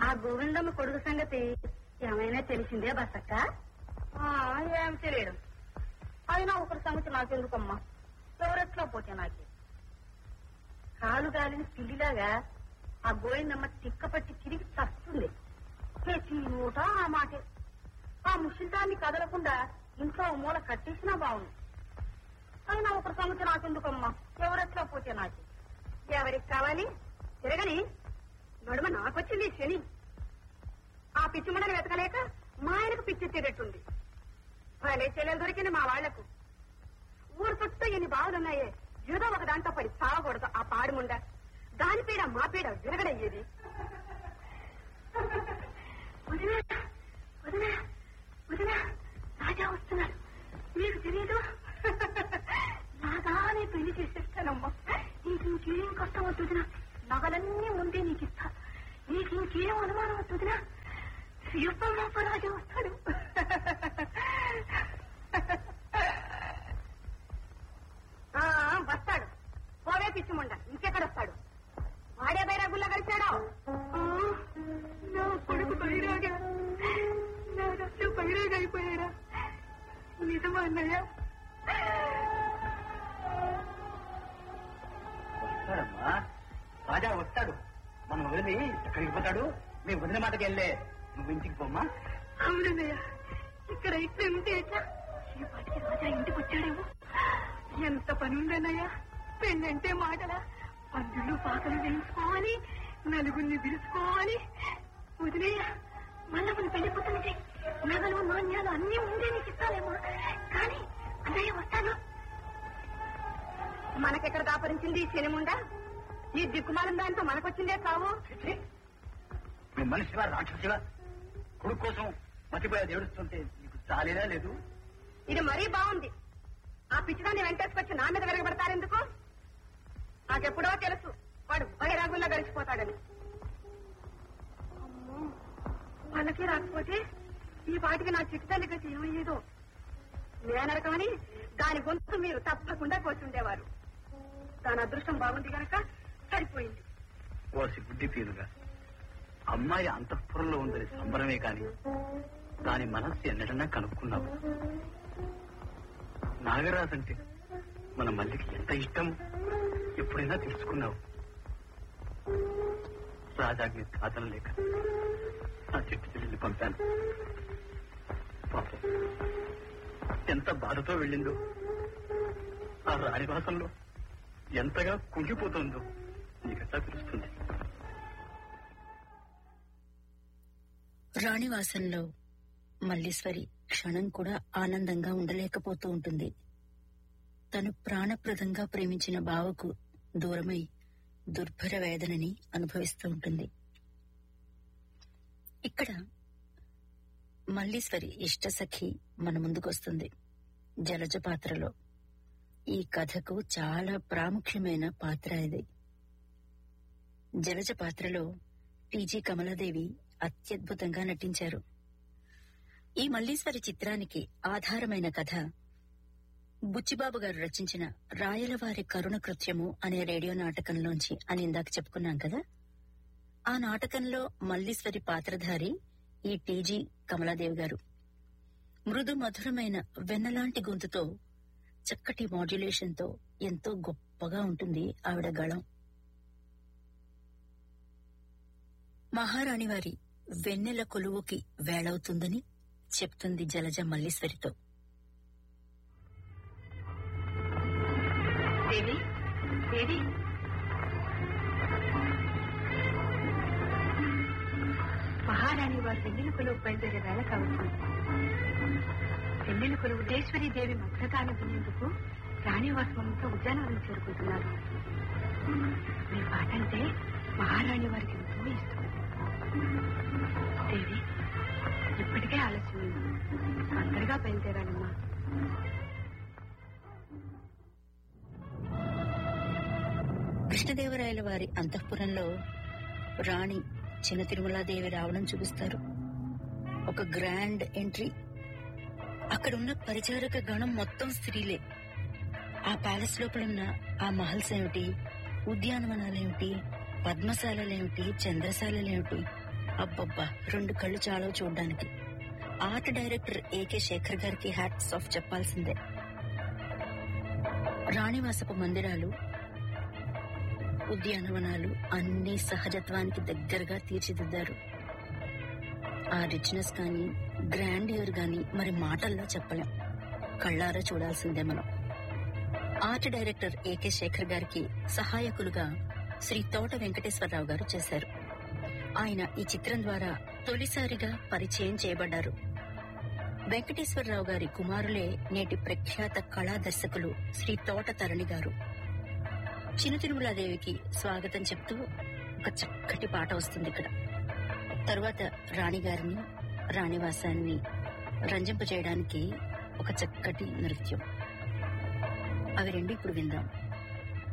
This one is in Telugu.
ఆ గోవిందమ్మ కొడుకు సంగతి ఏమైనా తెలిసిందే బసక్క ఏం తెలియదు అయినా ఒకరి సంగతి నాకెందుకమ్మా ఎవరెట్లో పోతే నాకే కాలు గాలిని పిల్లిలాగా ఆ గోవిందమ్మ తిక్కపట్టి తిరిగి చస్తుంది ప్రతి నూట ఆ మాటే ఆ ముషిదాన్ని కదలకుండా ఇంట్లో ఓ మూల కట్టేసినా బాగుంది అయినా ఒకరి సంగతి నాకెందుకమ్మా ఎవరెట్లా పోతే నాకే ఎవరికి కావాలి తిరగని నడుమ నాకొచ్చింది ఈ శని ఆ పిచ్చిమండని వెతకలేక మా ఆయనకు పిచ్చెత్తేటట్టుంది భలే చెల్లెలు దొరికింది మా వాళ్లకు ఊరు చుట్టూ ఎన్ని బావులున్నాయే ఏదో ఒక దాంట్లో పడి చావకూడదు ఆ పాడుముండ దాని పీడ మా పీడ విరగడయ్యేది వదినా వదినా వదినా రాజా వస్తున్నాడు మీకు తెలియదు నాగానే పెళ్లి చేసేస్తానమ్మా నీకు ఇంకేం కష్టం వద్దుదినా నగలన్నీ ఉంటే నీకు ఇస్తా నీకు ఇంకేం అనుమానం వద్దుదినా శ్రీయప్ప రాజా వస్తాడు ఆ, వస్తాడు పోవే పిచ్చిముండ ఇంకెక్కడ వస్తాడు వాడే బైరాగుల్లా కలిశాడు నా కొడుకు బైరాగా నా రక్తం బైరాగా అయిపోయాడా నిజమా అన్నయ్య వస్తాడమ్మా రాజా వస్తాడు మనం వదిలి ఎక్కడికి పోతాడు మీ వదిన మాటకి వెళ్ళే నువ్వు ఇంటికి పోమ్మా అవునన్నయ్య ఇక్కడ ఇట్లా ఉంటే ఎట్లా ఈ పాటికి రాజా ఇంటికి వచ్చాడేమో ఎంత పని ఉందన్నయ్య పెళ్ళంటే మాటల పందులు పాకలు వేయించుకోవాలి నలుగురిని పిలుచుకోవాలి వదిలేయ మళ్ళా మన పెళ్లి పుట్టినకి నగలు నాణ్యాలు అన్ని ఉండే నీకు ఇస్తాలేమో కానీ అన్నయ్య వస్తాను మనకెక్కడ దాపరించింది ఈ శనిముండా ఈ దిక్కుమాలం దాంతో మనకొచ్చిందే కావు ఛీ! మీ మనిషివా రాక్షసివా కొడుకు కోసం మతిపోయేది ఏడుస్తుంటే నీకు చాలేదా లేదు ఇది మరీ బాగుంది ఆ పిచ్చిదాన్ని వెంటేసుకొచ్చి నా మీద వెరగబడతారెందుకు నాకెప్పుడో తెలుసు వాడు బహిరాగుల్లో గడిచిపోతాడని అమ్మో, వాళ్ళకి రాకపోతే ఈ పాటికి నా చిట్టుతల్లి గతి ఏమయ్యేదో నేనరకమని దాని గొంతు మీరు తప్పకుండా కోసుండేవారు దాని అదృష్టం బాగుంది గనక సరిపోయింది ఓసి బుద్ధి తీరుగా అమ్మాయి అంతఃపురంలో ఉందని సంబరమే కాని దాని మనస్సు ఎన్నడన్నా కనుక్కున్నావు నాగరాజు అంటే మన మల్లికి ఎంత ఇష్టం ఎప్పుడైనా తెలుసుకున్నావు రాజాజ్ఞ కాదన లేక నా చెట్టు చెల్లి పంపాను పాపం ఎంత బాధతో వెళ్ళిందో ఆ రాణివాసంలో ఎంతగా కుంగిపోతుందో నీకెట్లా తెలుస్తుంది రాణివాసంలో మల్లీశ్వరి క్షణం కూడా ఆనందంగా ఉండలేకపోతూ ఉంటుంది తను ప్రాణప్రదంగా ప్రేమించిన బావకు దూరమై దుర్భర వేదనని అనుభవిస్తూ ఉంటుంది ఇక్కడ మల్లీశ్వరి ఇష్టసఖి మన ముందుకొస్తుంది జలజ పాత్రలో ఈ కథకు చాలా ప్రాముఖ్యమైన పాత్ర ఇది జలజ పాత్రలో టీజీ కమలాదేవి అత్యద్భుతంగా నటించారు ఈ మల్లీశ్వరి చిత్రానికి ఆధారమైన కథ బుచ్చిబాబు గారు రచించిన రాయలవారి కరుణ కృత్యము అనే రేడియో నాటకంలోంచి అని ఇందాక చెప్పుకున్నాం కదా ఆ నాటకంలో మల్లీశ్వరి పాత్రధారి ఈ టీజీ కమలాదేవి గారు మృదు మధురమైన వెన్నలాంటి గొంతుతో చక్కటి మాడ్యులేషన్ తో ఎంతో గొప్పగా ఉంటుంది ఆవిడ గళం మహారాణి వారి వెన్నెల కొలువుకి వేళవుతుందని చెప్తుంది జలజ మల్లీశ్వరితో దేవి దేవి మహారాణి వారి వెన్నెల కొలువు బయలుదేరే వేళ కావచ్చు వెన్నెల కొలువు దేశ్వరి దేవి మగ్నతాన్ని వినేందుకు రాణివాసంతో ఉద్యానవనం చేరుకుంటున్నారు మీ పాట అంటే మహారాణి వారికి ఎంతో ఇష్టం దేవి ఇప్పటికే ఆలస్యమైంది తొందరగా బయలుదేరాలమ్మా కృష్ణదేవరాయల వారి అంతఃపురంలో రాణి చిన్న తిరుమలాదేవి రావడం చూపిస్తారు ఒక గ్రాండ్ ఎంట్రీ అక్కడున్న పరిచారక గణం మొత్తం స్త్రీలే ఆ ప్యాలెస్ లోపలున్న ఆ మహల్స్ ఏమిటి ఉద్యానవనాలేమిటి పద్మశాలలేమిటి చంద్రశాలలేమిటి అబ్బబ్బా రెండు కళ్ళు చాలా చూడ్డానికి ఆర్ట్ డైరెక్టర్ ఏకే శేఖర్ గారికి హ్యాట్స్ ఆఫ్ చెప్పాల్సిందే రాణివాసపు మందిరాలు ఉద్యానవనాలు అన్ని సహజత్వానికి దగ్గరగా తీర్చిదిద్దారు ఆ రిచ్నెస్ కానీ గ్రాండియర్ గాని మరి మాటల్లో చెప్పలేం కళ్ళారా చూడాల్సిందే మనం ఆర్ట్ డైరెక్టర్ ఏకే శేఖర్ గారికి సహాయకులుగా శ్రీ తోట వెంకటేశ్వరరావు గారు చేశారు ఆయన ఈ చిత్రం ద్వారా తొలిసారిగా పరిచయం చేయబడ్డారు వెంకటేశ్వరరావు గారి కుమారులే నేటి ప్రఖ్యాత కళా దర్శకులు శ్రీ తోట తరణి గారు చిన్న తిరుమలాదేవికి స్వాగతం చెప్తూ ఒక చక్కటి పాట వస్తుంది ఇక్కడ తరువాత రాణి గారిని రాణివాసాన్ని రంజింపజేయడానికి ఒక చక్కటి నృత్యం అవి రెండు ఇప్పుడు విందాం